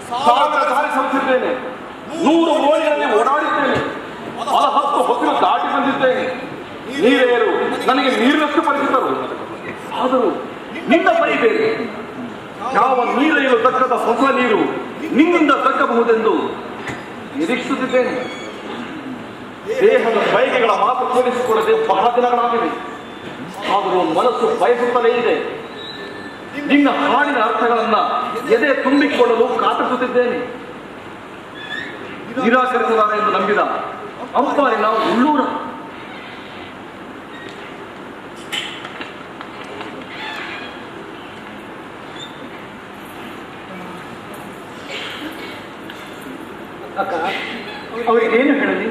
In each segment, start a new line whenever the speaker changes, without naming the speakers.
ಸಾವಿರ ದಾರಿ ಸಲ್ಲಿಸಿದ್ದೇನೆ ನೂರು ಓಣಿಗಳಲ್ಲಿ ಓಡಾಡಿದ್ದೇನೆ ಹಲ ಹತ್ತು ಹೊತ್ತಿನ ದಾಟಿ ಬಂದಿದ್ದೇನೆ ನೀರೇರು ನನಗೆ ನೀರಿನಷ್ಟು ಪರಿಚಿತರು ಆದರೂ ನಿನ್ನ ಪರಿ ಬೇರೆ ಯಾವ ನೀರೆಯಲು ತಕ್ಕದ ಹೊಸ ನೀರು ನಿನ್ನಿಂದ ತಕ್ಕಬಹುದೆಂದು ನಿರೀಕ್ಷಿಸುತ್ತಿದ್ದೇನೆ ದೇಹದ ಬಯಕೆಗಳ ಮಾತು ತೋರಿಸಿಕೊಳ್ಳದೆ ಬಹಳ ದಿನಗಳಾಗಿವೆ ಆದರೂ ಮನಸ್ಸು ಬಯಸುತ್ತಲೇ ಇದೆ ನಿನ್ನ ಹಾಡಿನ ಅರ್ಥಗಳನ್ನ ಎದೆ ತುಂಬಿಕೊಳ್ಳಲು ಕಾತರಿಸುತ್ತಿದ್ದೇನೆ ನಿರಾಕರಿಸಲಾರ ಎಂದು ನಂಬಿದ ಅಂಪಾರಿನ ಉಳ್ಳೂರ ಅಕ್ಕ ಅವರಿಗೇನು ಹೇಳಲಿ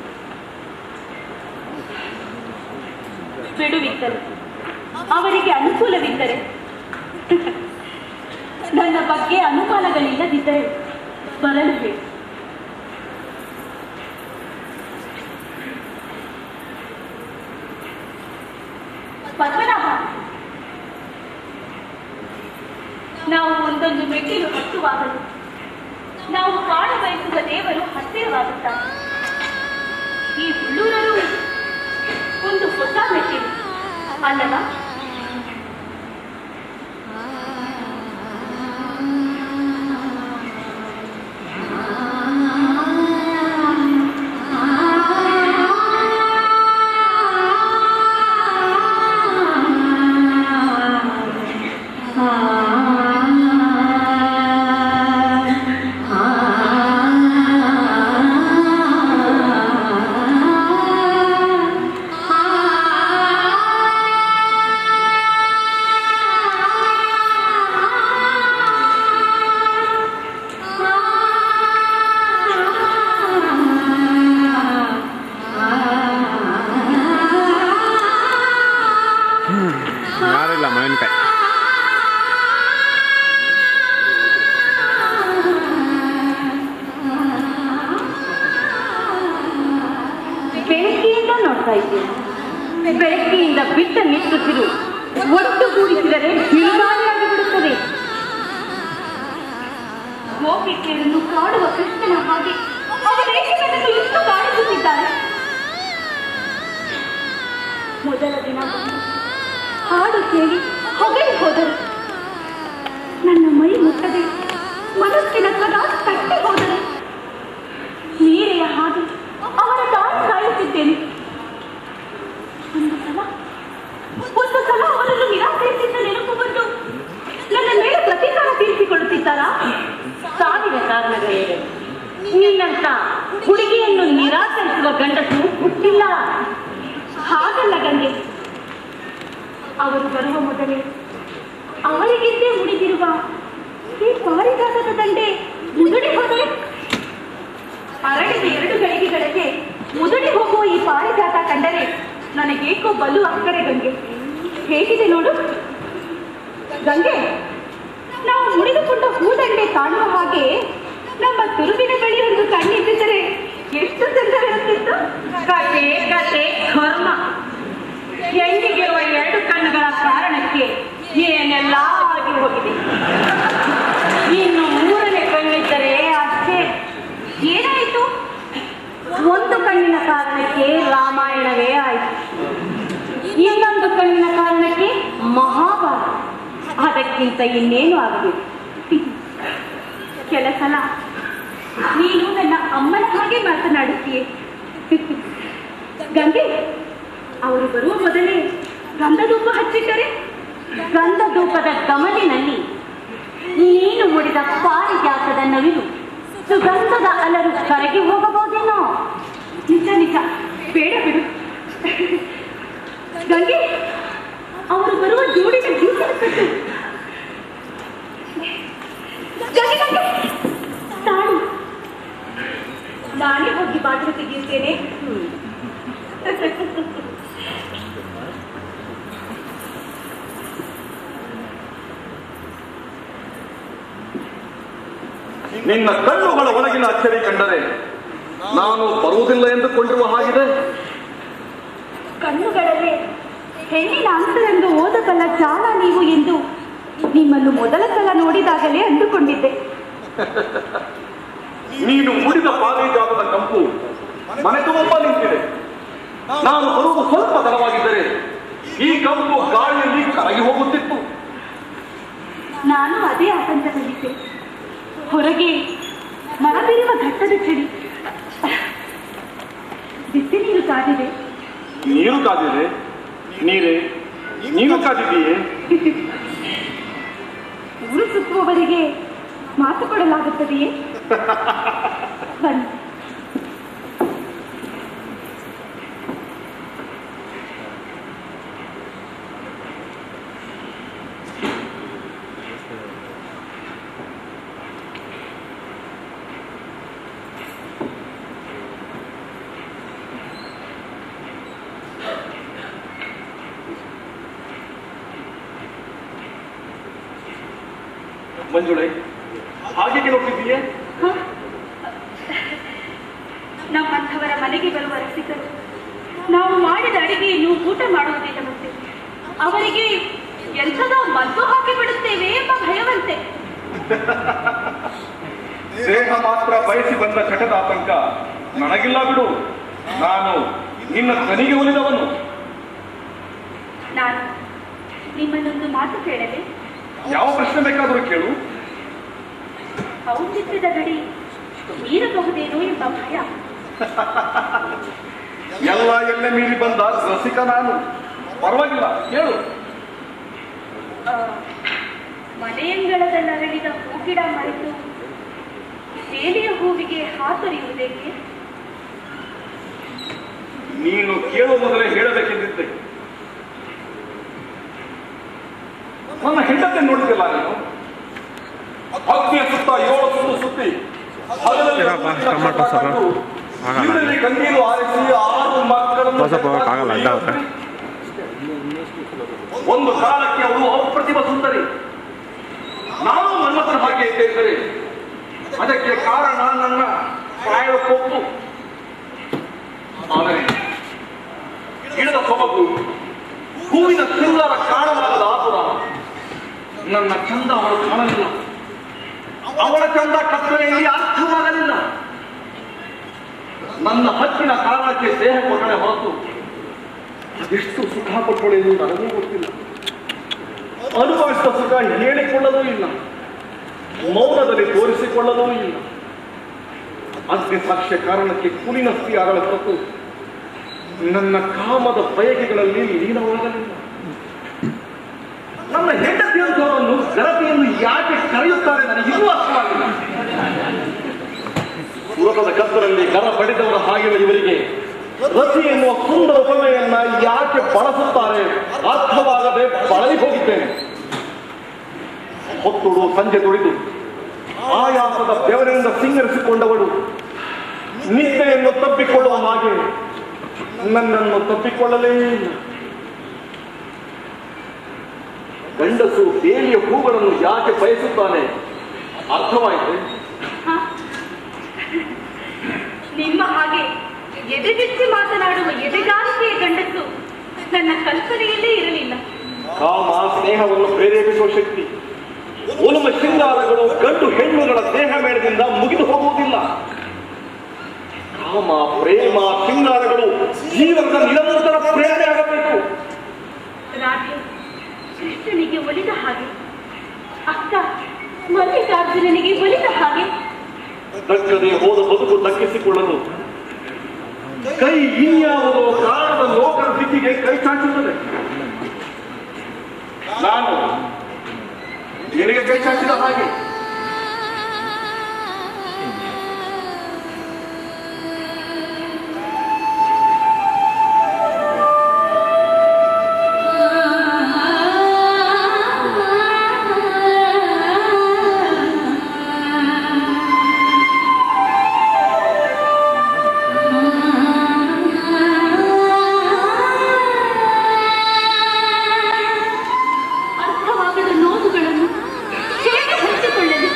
ಬಿಡುವಿದ್ದರೆ ಅವರಿಗೆ ಅನುಕೂಲವಿದ್ದರೆ ನನ್ನ ಬಗ್ಗೆ ಅನುಮಾನಗಳಿಲ್ಲದಿದ್ದರೆ ಬರಲು ಹೇಳಿ ಪದ್ಮನಾಭ ನಾವು ಒಂದೊಂದು ಮೆಟ್ಟಿಲು ಹತ್ತುವಾಗಲು ನಾವು ಕಾಣ ಬಯಸುವ ದೇವರು ಹತ್ತಿರವಾಗುತ್ತಾರೆ ಈ ಹುಲ್ಲೂರರು ಒಂದು ಹೊಸ ಮೆಟ್ಟಿಲು ಅಲ್ಲವಾ
ಯಾರಿಲ್ಲ ಮಾವಿನಕಾಯಿ
ಬೆಳಕಿಯಿಂದ ನೋಡ್ತಾ ಇದ್ದೇನೆ ಬೆಳಕಿಯಿಂದ ಬಿಟ್ಟ ನಿಟ್ಟುತ್ತಿರು ಒಟ್ಟುಗೂಡಿಸಿದರೆ ಬಿರುಗಾಳಿಯಾಗಿ ಬಿಡುತ್ತದೆ ಗೋಪಿಕೆಯನ್ನು ಕಾಡುವ ಕೃಷ್ಣನ ಹಾಗೆ ಅವರೇಕೆ ನನ್ನನ್ನು ಇಷ್ಟು ಕಾಣಿಸುತ್ತಿದ್ದಾರೆ ಮೊದಲ ದಿನ ಬಂದು ಹಾಡು ಕೇಳಿ ಹೊಗಳಿ ಹೋದರು ನನ್ನ ಮೈ ಮುಟ್ಟದೆ ಮನಸ್ಸಿನ ಸದಾ ತಟ್ಟಿ ಹೋದರು ನೀರೆಯ ಹಾಗೆ ಅವರ ದಾರಿ ಕಾಯುತ್ತಿದ್ದೇನೆ ಒಂದು ಸಲ ಒಂದು ಸಲ ಅವರನ್ನು ನಿರಾಕರಿಸಿದ್ದ ನೆನಪು ಬಂದು ನನ್ನ ಮೇಲೆ ಪ್ರತೀಕಾರ ತೀರಿಸಿಕೊಳ್ಳುತ್ತಿದ್ದಾರಾ ಸಾವಿರ ಕಾರಣಗಳಿವೆ ನಿನ್ನಂತ ಹುಡುಗಿಯನ್ನು ನಿರಾಕರಿಸುವ ಗಂಡಸು ಹುಟ್ಟಿಲ್ಲ ಹಾಗಲ್ಲ ಗಂಗೆ ಅವರು ಬರುವ ಮೊದಲೇ ಅವರಿಗಿಂತೆ ಮುಡಿದಿರುವ ಈ ಪಾರಿಜಾತದ ದಂಡೆ ಮುದುಡಿ ಹೋದರೆ ಅರಳಿದ ಎರಡು ಗಳಿಗೆಗಳಿಗೆ ಮುದುಡಿ ಹೋಗುವ ಈ ಪಾರಿಜಾತ ಕಂಡರೆ ನನಗೇಕೋ ಬಲು ಅಕ್ಕರೆ ಗಂಗೆ ಹೇಗಿದೆ ನೋಡು ಗಂಗೆ ನಾವು ಮುಡಿದುಕೊಂಡ ಹೂದಂಡೆ ಕಾಣುವ ಹಾಗೆ ನಮ್ಮ ತುರುಬಿನ ಬಳಿ ಒಂದು ಕಣ್ಣಿದ್ದರೆ ಎಷ್ಟು ಚಂದವಿರುತ್ತಿತ್ತು ಕತೆ ಕತೆ ಕರ್ಮ ಹೆಣ್ಣಿಗಿರುವ ಎರಡು ಕಣ್ಣುಗಳ ಕಾರಣಕ್ಕೆ ಏನೆಲ್ಲ ಆಗಿ ಹೋಗಿದೆ ಇನ್ನು ಮೂರನೇ ಕಣ್ಣಿದ್ದರೆ ಅಷ್ಟೇ ಏನಾಯಿತು ಒಂದು ಕಣ್ಣಿನ ಕಾರಣಕ್ಕೆ ರಾಮಾಯಣವೇ ಆಯಿತು ಇನ್ನೊಂದು ಕಣ್ಣಿನ ಕಾರಣಕ್ಕೆ ಮಹಾಭಾರತ ಅದಕ್ಕಿಂತ ಇನ್ನೇನು ಆಗಬೇಕು ಕೆಲ ಸಲ ನೀನು ನನ್ನ ಅಮ್ಮನ ಹಾಗೆ ಮಾತನಾಡುತ್ತೀಯೆ ಗಂಗೆ ಅವರು ಬರುವ ಮೊದಲೇ ಗಂಧಧೂಪ ಹಚ್ಚಿಟ್ಟರೆ ಗಂಧಧೂಪದ ಗಮಲಿನಲ್ಲಿ ನೀನು ಮುಡಿದ ಪಾರಿಜಾತದ ನವಿಲು ಸುಗಂಧದ ಅಲರು ಕರಗಿ ಹೋಗಬಹುದೇನೋ ನಿಜ ನಿಜ ಬೇಡ ಬಿಡು ಗಂಗೆ ಅವರು ಬರುವ ಜೋಡಿನ ಜೀವನ ಕಟ್ಟು ಗಂಗೆ ಗಂಗೆ ತಾಳು ನಾನೇ ಹೋಗಿ ಬಾಗಿಲು ತೆಗೆಯುತ್ತೇನೆ
ನಿನ್ನ ಕಣ್ಣುಗಳ ಒಳಗಿನ ಅಚ್ಚರಿ ಕಂಡರೆ ನಾನು ಬರುವುದಿಲ್ಲ ಎಂದುಕೊಂಡಿರುವ ಹಾಗಿದೆ
ಕಣ್ಣುಗಳಲ್ಲಿ ಹೆಣ್ಣಿನ ಅಂತರೆಂದು ಓದಬಲ್ಲ ಜಾಣ ನೀವು ಎಂದು ನಿಮ್ಮನ್ನು ಮೊದಲ ಸಲ ನೋಡಿದಾಗಲೇ ಅಂದುಕೊಂಡಿದ್ದೆ
ನೀನು ಮುಡಿದ ಪಾರಿಜಾತದ ಕಂಪು ಮನೆ ತುಂಬ ನಿಂತಿದೆ ನಾನು ಬರುವುದು ಸ್ವಲ್ಪ ತಡವಾಗಿದ್ದರೆ ಈ ಕಂಪು ಗಾಳಿಯಲ್ಲಿ ಕರಗಿ ಹೋಗುತ್ತಿತ್ತು
ನಾನು ಅದೇ ಆತಂಕದಲ್ಲಿದ್ದೆ ಹೊರಗೆ ಮರವಿರುವ ಘಟ್ಟದ ಚಳಿ ಬಿಸಿ ನೀರು ಕಾದಿದೆ
ನೀರು ಕಾದಿದೆ ನೀರೇ ನೀನು ಕಾದಿದೆಯೇ
ಊರು ಸುತ್ತುವವರಿಗೆ ಮಾತು ಕೊಡಲಾಗುತ್ತದೆಯೇ ಬನ್ನಿ
ಮಂಜುಳೆ ಹಾಗೆ ಕೆಲವೊಟ್ಟಿದೆಯೇ
ಹ? ನಮ್ಮಂಥವರ ಮನೆಗೆ ಬರುವ ರಸಿಕರು ನಾವು ಮಾಡಿದ ಅಡಿಗೆಯನ್ನು ಊಟ ಮಾಡುವುದಿಲ್ಲವಂತೆ ಅವರಿಗೆ ಎಂಥದೋ ಮದ್ದು ಹಾಕಿ ಬಿಡುತ್ತೇವೆ ಎಂಬ ಭಯವಂತೆ
ದೇಹ ಮಾತ್ರ ಬಯಸಿ ಬಂದ ಚಟದ ಆತಂಕ ನನಗಿಲ್ಲ ಬಿಡು ನಾನು ನಿನ್ನ ತನಿಗೆ ಒಲಿದವನು
ನಾನು ನಿಮ್ಮನ್ನೊಂದು ಮಾತು ಕೇಳಲೆ
ಯಾವ ಪ್ರಶ್ನೆ ಬೇಕಾದರೂ ಕೇಳು
ಔಚಿತ್ಯದ ಗಡಿ ಮೀರಬಹುದೇನೋ ಎಂಬ ಭಯ
ಎಲ್ಲ ಎಲ್ಲೆ ಮೀರಿ ಬಂದ ರಸಿಕ ನಾನು ಪರವಾಗಿಲ್ಲ ಕೇಳು
ಆ, ಮನೆಯಂಗಳದಲ್ಲರಳಿದ ಹೂಗಿಡ ಮರೆತು ಬೇಲಿಯ ಹೂವಿಗೆ ಹಾತೊರೆಯುವುದೇಕೆ
ನೀನು ಕೇಳುವ ಮೊದಲೇ ಹೇಳಬೇಕೆಂದಿದ್ದೆ ನನ್ನ ಹೆಂಡತಿ ನೋಡ್ತಿಲ್ಲ ನೀನು ಅಗ್ನಿಯ ಸುತ್ತ ಏಳು ಸುತ್ತು ಸುತ್ತಿ ಹಗಲಲ್ಲಿ
ಏನಪ್ಪ, ಟೊಮಾಟೊ ಸಾರು? ಆಗಲ್ಲ.
ಹಿಂದಲ್ಲಿ ಕಂದೀಲು ಆರಿಸಿ ಆರು ಮಕ್ಕಳನ್ನು
ದೋಸೆ ಹೋಗಕ್ಕೆ ಆಗಲ್ಲ, ಅಡ್ಡ ಆಗುತ್ತೆ.
ಒಂದು ಕಾಲಕ್ಕೆ ಅವಳು ಅಪ್ರತಿಭ ಸುಂದರಿ ನಾನು ನನ್ನ ಹಾಗೆ ಇದ್ದೇನೆ ಅದಕ್ಕೆ ಕಾರಣ ನನ್ನ ಪ್ರಾಯ ಕೊಪ್ಪು ಆದರೆ ಗಿಡದ ಸೊಬಗು ಹೂವಿನ ಸಿಂಗಾರ ಕಾಣಲಾಗದ ಆತುರ ನನ್ನ ಚಂದ ಅವಳು ಕಾಣಲಿಲ್ಲ ಅವಳ ಚಂದ ಕತ್ತಲೆಯಲ್ಲಿ ಅರ್ಥವಾಗಲಿಲ್ಲ ನನ್ನ ಹಕ್ಕಿನ ಕಾರಣಕ್ಕೆ ದೇಹ ಕೊಟ್ಟಳೆ ಹೊರತು ಎಷ್ಟು ಸುಖ ಕೊಟ್ಟಳು ಎಂದು ನನಗೂ ಗೊತ್ತಿಲ್ಲ ಅನುಭವಿಸಿದ ಸುಖ ಹೇಳಿಕೊಳ್ಳಲೂ ಇಲ್ಲ ಮೌನದಲ್ಲಿ ತೋರಿಸಿಕೊಳ್ಳಲೂ ಇಲ್ಲ ಅಗ್ನಿ ಸಾಕ್ಷ್ಯ ಕಾರಣಕ್ಕೆ ಕುಲಿನಸ್ತಿ ಆಗಲ ಹೊರತು ನನ್ನ ಕಾಮದ ಬಯಕೆಗಳಲ್ಲಿ ಲೀನವಾಗಲಿಲ್ಲ ನನ್ನ ಹೆಂಡತಿಯಂಥವರನ್ನು ಗರತಿಯನ್ನು ಯಾಕೆ ಕರೆಯುತ್ತಾರೆ ನನಗಿನ್ನೂ ಅರ್ಥವಾಗಿಲ್ಲ ಸುರತದ ಕತ್ತರಲ್ಲಿ ಗರ ಬಡಿದವರ ಹಾಗಿರುವ ಇವರಿಗೆ ರತಿ ಎನ್ನುವ ಸುಂದರ ಉಪಮೆಯನ್ನ ಯಾಕೆ ಬಳಸುತ್ತಾರೆ ಅರ್ಥವಾಗದೆ ಬಳಲಿ ಹೋಗಿದ್ದೇನೆ ಹೊತ್ತುಡು ಸಂಜೆ ದುಡಿದು ಆಯಾಸದ ಬೆವರಿನಿಂದ ಸಿಂಗರಿಸಿಕೊಂಡವಳು ನಿದ್ದೆಯನ್ನು ತಪ್ಪಿಕೊಳ್ಳುವ ಹಾಗೆ ನನ್ನನ್ನು ತಪ್ಪಿಕೊಳ್ಳಲೇ ಇಲ್ಲ ಗಂಡಸು ಬೇಲಿಯ ಹೂಗಳನ್ನು ಯಾಕೆ ಬಯಸುತ್ತಾನೆ ಅರ್ಥವಾಯಿತು
ಹ? ನಿಮ್ಮ ಹಾಗೆ ಎದೆಬಿಚ್ಚಿ ಮಾತನಾಡುವ ಎದೆಗಾರಿಕೆಯ ಗಂಡಸು ನನ್ನ ಕಲ್ಪನೆಯಲ್ಲೇ ಇರಲಿಲ್ಲ
ಕಾಮ ಸ್ನೇಹವನ್ನು ಪ್ರೇರೇಪಿಸುವ ಶಕ್ತಿ ಉಲುಮ ಶೃಂಗಾರಗಳು ಗಂಡು ಹೆಣ್ಣುಗಳ ದೇಹ ಮೇಳದಿಂದ ಮುಗಿದು ಹೋಗುವುದಿಲ್ಲ ಕಾಮ ಪ್ರೇಮ ಶೃಂಗಾರಗಳು ಜೀವನದ ನಿರಂತರ ಪ್ರೇರಣೆ ಆಗಬೇಕು
ರಾಧೆ ಕೃಷ್ಣನಿಗೆ ಒಲಿದ ಹಾಗೆ ಅಕ್ಕ ಮಲ್ಲಿಕಾರ್ಜುನನಿಗೆ ಒಲಿದ ಹಾಗೆ
ದಕ್ಕದೆ ಹೋದ ಬದುಕು ದಕ್ಕಿಸಿಕೊಳ್ಳಲು ಕೈ ಇನ್ಯಾವುದೋ ಕಾರಣದ ಲೋಕದ ದಿಕ್ಕಿಗೆ ಕೈ ಚಾಚುತ್ತದೆ ನಾನು ನಿನಗೆ ಕೈ ಚಾಚಿದ ಹಾಗೆ
ಅರ್ಥವಾಗದ ನೋವುಗಳನ್ನು ಹೇಗೆ ಹಂಚಿಕೊಳ್ಳಲಿ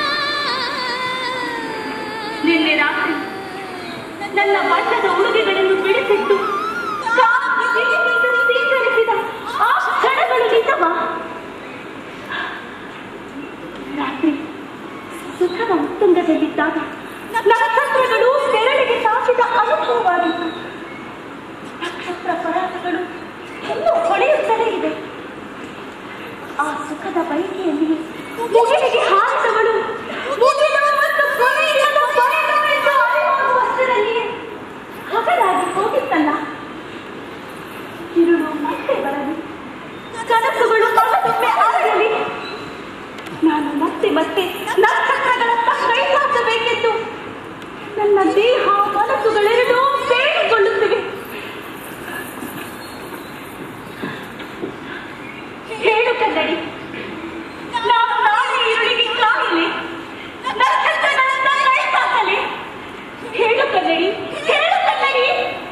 ನಿನ್ನೆ ರಾತ್ರಿ ನನ್ನ ಬಣ್ಣದ ಉಡುಗೆಗಳನ್ನು ಬಿಡಿಸಿಟ್ಟು ಕಾಲಿಗೆ ಬಿಗಿಬಿಗಿದು ಸ್ವೀಕರಿಸಿದ ಆ ಕ್ಷಣಗಳು ನಿಜವಾ ರಾತ್ರಿ ಸುಖದ ಮುತ್ತು ಕುಂಡದಲ್ಲಿದ್ದಾಗ ನಕ್ಷತ್ರಗಳು ಬೆರಳಿಗೆ ತಾಕಿದ ಅನುಭವವಾಗಿತ್ತು ನಕ್ಷತ್ರ ಪರಾಗಗಳು ಇನ್ನೂ ಹೊಳೆಯುತ್ತಲೇ ಇದೆ ಆ ಸುಖದ ಬಯಕೆಯಲ್ಲಿ ಮುಗಿಲಿಗೆ ಹಾರಿದವಳು ಮುಗಿಲು ಮತ್ತು ಕೊನೆಯಿಲ್ಲದ ಕೊನೆಗಳೆಂದು ಅರಿವಾಗುವಷ್ಟರಲ್ಲಿಯೇ ಹಗಲಾಗಿ ಹೋಗಿತ್ತಲ್ಲ ഇരുಳು ಮತ್ತೆ ಬರಲಿ ಕನಸುಗಳು ಮನಸ್ಸೊಮ್ಮೆ ಅರಳಲಿ ನಾನು ಮತ್ತೆ ಮತ್ತೆ ನಕ್ಷತ್ರಗಳತ್ತ ಕೈ ಹಾಕಬೇಕೆಂದು ನನ್ನ ದೇಹ ಮನಸ್ಸುಗಳೆರಡೂ ಬೇಡಿಕೊಳ್ಳುತ್ತಿವೆ ಹೇಳು ಕನ್ನಡಿ ನಾನು ನಾಳೆ ഇരുಳಿಗೆ ಕಾಯಲಿ ನಕ್ಷತ್ರಗಳತ್ತ ಕೈ ಹಾಕಲಿ ಹೇಳು ಕನ್ನಡಿ ಹೇಳು ಕನ್ನಡಿ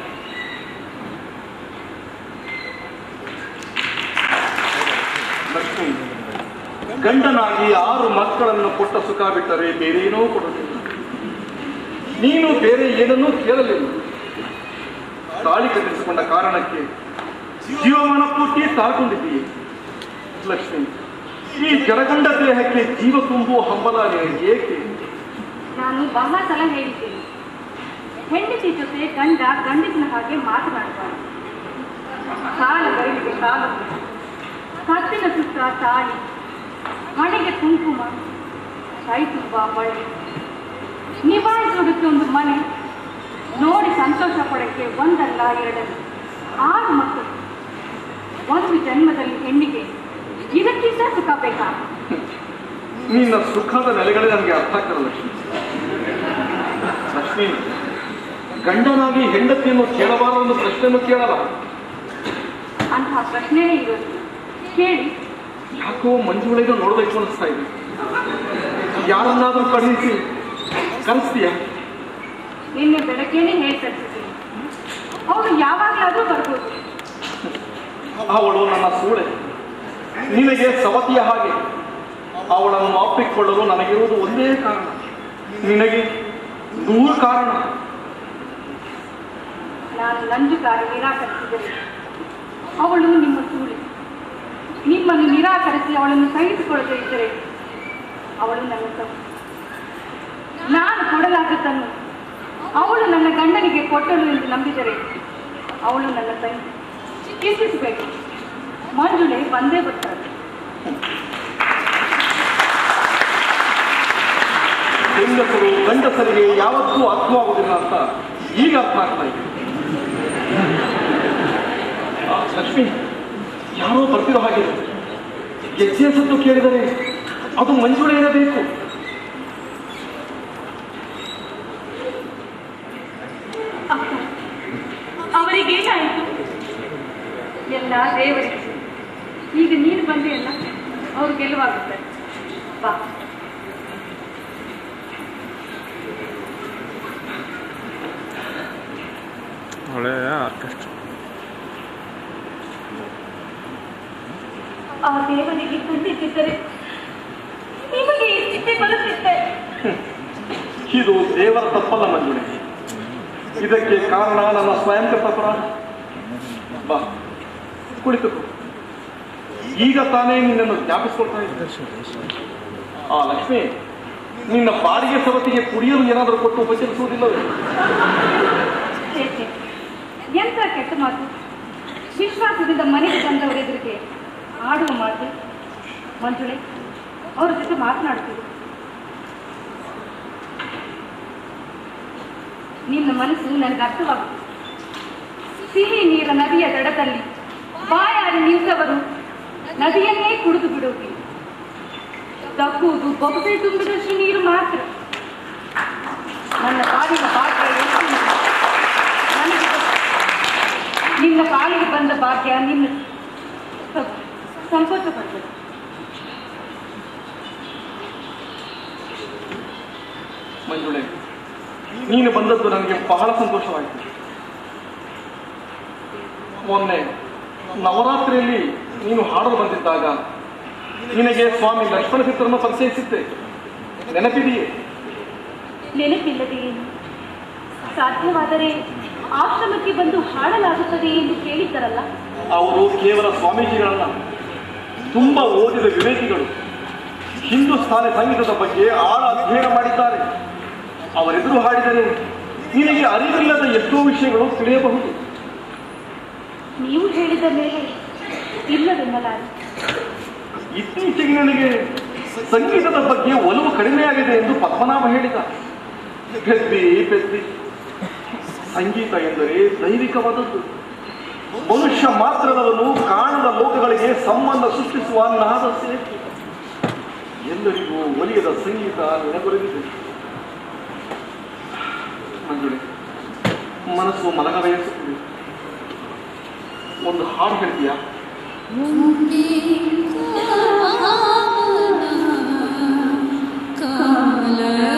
ಲಕ್ಷ್ಮಿ ಗಂಡನಾಗಿ ಆರು ಮಕ್ಕಳನ್ನು ಕೊಟ್ಟ ಸುಖ ಬಿಟ್ಟರೆ ಬೇರೇನೋ ಕೊಡಲಿಲ್ಲ ನೀನು ಬೇರೆ ಏನನ್ನೂ ಕೇಳಲಿಲ್ಲ ತಾಳಿ ಕಟ್ಟಿಸಿಕೊಂಡ ಕಾರಣಕ್ಕೆ ಜೀವಮಾನ ಪೂರ್ತಿ ತಾಳ್ಕೊಂಡಿದ್ದೀಯೆ ಲಕ್ಷ್ಮಿ ಈ ಜಡಗಂಡ ದೇಹಕ್ಕೆ ಜೀವ ತುಂಬುವ ಹಂಬಲ ನಿನಗೆ ಏಕೆ
ನಾನು ಬಹಳ ಸಲ ಹೇಳಿದ್ದೇನೆ ಹೆಂಡತಿ ಜೊತೆ ಗಂಡ ಗಂಡಸಿನ ಹಾಗೆ ಮಾತನಾಡಬಾರದು ಕಾಲ ಬರಲಿಗೆ ಕಾಲ ಕತ್ತಿನ ಸುತ್ತ ತಾಳಿ ಹಣೆಗೆ ಕುಂಕುಮ ಕೈ ತುಂಬ ಬಳ್ಳಿ ನಿಭಾಯಿಸೋದಕ್ಕೆ ಒಂದು ಮನೆ ನೋಡಿ ಸಂತೋಷ ಪಡಕ್ಕೆ ಒಂದಲ್ಲ ಎರಡಲ್ಲ ಆರು ಮಕ್ಕಳು ಒಂದು ಜನ್ಮದಲ್ಲಿ ಹೆಣ್ಣಿಗೆ ಇದಕ್ಕಿಂತ ಸುಖ ಬೇಕಾ
ನಿನ್ನ ಸುಖದ ನೆಲೆಗಳೇ ನನಗೆ ಅರ್ಥ ಆಗ್ತದೆ ಲಕ್ಷ್ಮಿ ಲಕ್ಷ್ಮಿ ಗಂಡನಾಗಿ ಹೆಂಡತಿಯನ್ನು ಕೇಳಬಾರದು ಪ್ರಶ್ನೆಯನ್ನು ಕೇಳಲ್ಲ
ಅಂತಹ ಪ್ರಶ್ನೆನೇ ಇರೋದು ಕೇಳಿ
ಯಾಕೋ ಮಂಜುಳಿಗೆ ನೋಡ್ಬೇಕು ಅನಿಸ್ತಾ ಇದೆ ಯಾರನ್ನಾದ್ರೂ ಕಳುಹಿಸಿ ಕರೆಸ್ತೀಯ
ನಿನ್ನೆ ಬೆಳಗ್ಗೆನೇ ಹೇಳಿ ಕಳಿಸಿದ್ದೀನಿ ಅವರು ಯಾವಾಗಲಾದ್ರೂ ಬರ್ಬೋದು
ಅವಳು ನನ್ನ ಸೂಳೆ ನಿನಗೆ ಸವತಿಯ ಹಾಗೆ ಅವಳನ್ನು ಅಪ್ಪಿಕೊಳ್ಳಲು ನನಗಿರುವುದು ಒಂದೇ ಕಾರಣ ನಿನಗೆ ನೂರು ಕಾರಣ
ನಾನು ನಂಜುಗಾರ ನಿರಾಕರಿಸಿದರೆ ಅವಳು ನಿಮ್ಮ ಸೂಳೆ ನಿಮ್ಮನ್ನು ನಿರಾಕರಿಸಿ ಅವಳನ್ನು ಸಹಿಸಿಕೊಳ್ಳದೆ ಇದ್ದರೆ ಅವಳು ನನ್ನ ತಪ್ಪು ನಾನು ಕೊಡಲಾಗದ್ದನ್ನು ಅವಳು ನನ್ನ ಗಂಡನಿಗೆ ಕೊಟ್ಟಳು ಎಂದು ನಂಬಿದರೆ ಅವಳು ನನ್ನ ತಂಗಿ ಚಿಂತಿಸಬೇಕು ಮಂಜುಳೆ ಬಂದೇ ಬರ್ತಾಳೆ
ಹೆಂಗಸರು ಗಂಡಸರಿಗೆ ಯಾವತ್ತೂ ಅರ್ಥವಾಗುವುದಿಲ್ಲ ಅಂತ ಈಗ ಅರ್ಥ ಆಗ್ತಾ ಇದೆ ಆ, ಲಕ್ಷ್ಮಿ ಯಾರೋ ಬರ್ತಿರೋ ಹಾಗೆ ಗೆಜ್ಜೆ ಸದ್ದು ಕೇಳಿದರೆ ಅದು ಮಂಜುಳೆ ಇರಬೇಕು
ಅಕ್ಕ ಅವರಿಗೇನಾಯಿತು ಎಲ್ಲ ದೇವರಿಗೆ ಈಗ ನೀನು ಬಂದೆಯಲ್ಲ ಅವ್ರು ಗೆಲುವಾಗುತ್ತಾರೆ ಬಾ
ಒಳ್ಳೆಯ ಆರ್ಕೆಸ್ಟ್ರಾ
ಆ ದೇವರಿಗೆ ಕಂಡಿದ್ದರೆ ನಿಮಗೆ ಈ ಸ್ಥಿತಿ ಬರುತ್ತಿದ್ದೆ
ಇದು ದೇವರ ತಪ್ಪಲ್ಲ ಮಂಜುಳೆ ಇದಕ್ಕೆ ಕಾರಣ ನನ್ನ ಸ್ವಯಂಕೃತ ಅಪರಾಧ ಬಾ ಕುಳಿತುಕೋ ಈಗ ತಾನೇ ನಿನ್ನನ್ನು ಜ್ಞಾಪಿಸ್ಕೊಳ್ತಾ ಇದ್ದೆ ಆ ಲಕ್ಷ್ಮಿ ನಿನ್ನ ಬಾಡಿಗೆ ಸವತಿಗೆ ಕುಡಿಯಲು ಏನಾದರೂ ಕೊಟ್ಟು ಉಪಚರಿಸುವುದಿಲ್ಲವೇ
ಛೇ, ಛೇ. ಎಂತ ಕೆಟ್ಟ ಮಾತು ವಿಶ್ವಾಸದಿಂದ ಮನೆಗೆ ಬಂದವರೆದುರಿಗೆ ಆಡುವ ಮಾತು ಮಂಜುಳೆ ಅವ್ರ ಜೊತೆ ಮಾತನಾಡ್ತೀವಿ ನಿನ್ನ ಮನಸ್ಸು ನನಗೆ ಅರ್ಥವಾಗುತ್ತದೆ ಸಿಹಿ ನೀರ ನದಿಯ ದಡದಲ್ಲಿ ಬಾಯಾರಿ ನಿಂತವರು ನದಿಯನ್ನೇ ಕುಡಿದು ಬಿಡುವುದಿಲ್ಲ ತಪ್ಪುವುದು ಬೊಗಸೆ ತುಂಬಿದಷ್ಟು ನೀರು ಮಾತ್ರ ನನ್ನ ಪಾಲಿನ ಭಾಗ್ಯ ಎಷ್ಟು ಇದೆ? ನನಗೆ ಗೊತ್ತು. ನಿನ್ನ ಪಾಲಿಗೆ ಬಂದ ಭಾಗ್ಯ ನಿನ್ನ ಸ್ವಲ್ಪ ಸಂಕೋಚ ಪಡ್ತದೆ
ಮಂಜುಳೆ ನೀನು ಬಂದದ್ದು ನನಗೆ ಬಹಳ ಸಂತೋಷವಾಯಿತು ಮೊನ್ನೆ ನವರಾತ್ರಿಯಲ್ಲಿ ನೀನು ಹಾಡಲು ಬಂದಿದ್ದಾಗ ನಿನಗೆ ಸ್ವಾಮಿ ಲಕ್ಷ್ಮಣ ಚಿತ್ರವನ್ನು ಪರಿಚಯಿಸಿದ್ದೆ ನೆನಪಿದೆಯೇ
ನೆನಪಿಲ್ಲದೆ ಏನು ಸಾಧ್ಯವಾದರೆ ಆಶ್ರಮಕ್ಕೆ ಬಂದು ಹಾಡಲಾಗುತ್ತದೆ ಎಂದು ಕೇಳಿದ್ದರಲ್ಲ
ಅವರು ಕೇವಲ ಸ್ವಾಮೀಜಿಗಳಲ್ಲ ತುಂಬಾ ಓದಿದ ವಿವೇಕಿಗಳು ಹಿಂದೂಸ್ಥಾನಿ ಸಂಗೀತದ ಬಗ್ಗೆ ಆಳ ಅಧ್ಯಯನ ಮಾಡಿದ್ದಾರೆ ಅವರೆದುರು ಹಾಡಿದರೆ ನಿನಗೆ ಅರಿವಿಲ್ಲದ ಎಷ್ಟೋ ವಿಷಯಗಳು ತಿಳಿಯಬಹುದು
ನೀವು ಹೇಳಿದ ಮೇಲೆ ಇಲ್ಲವೆನ್ನಲಾರೆ
ಇತ್ತೀಚೆಗೆ ನನಗೆ ಸಂಗೀತದ ಬಗ್ಗೆ ಒಲವು ಕಡಿಮೆಯಾಗಿದೆ ಎಂದು ಪದ್ಮನಾಭ ಹೇಳಿದ ಪೆದ್ದಿ ಪೆದ್ದಿ ಸಂಗೀತ ಎಂದರೆ ದೈವಿಕವಾದದ್ದು ಮನುಷ್ಯ ಮಾತ್ರದವನು ಕಾಣದ ಲೋಕಗಳಿಗೆ ಸಂಬಂಧ ಸೃಷ್ಟಿಸುವ ನಾದ ಸೇತು ಎಲ್ಲರಿಗೂ ಒಲಿಯದ ಸಂಗೀತ ನೆನಗೊಲಿದಿದೆ ಮಂಜುಳೆ ಮನಸ್ಸು ಮಲಗ ಬಯಸುತ್ತಿದೆ ಒಂದು ಹಾಡು ಹೇಳ್ತೀಯಾ
ಕಾಲ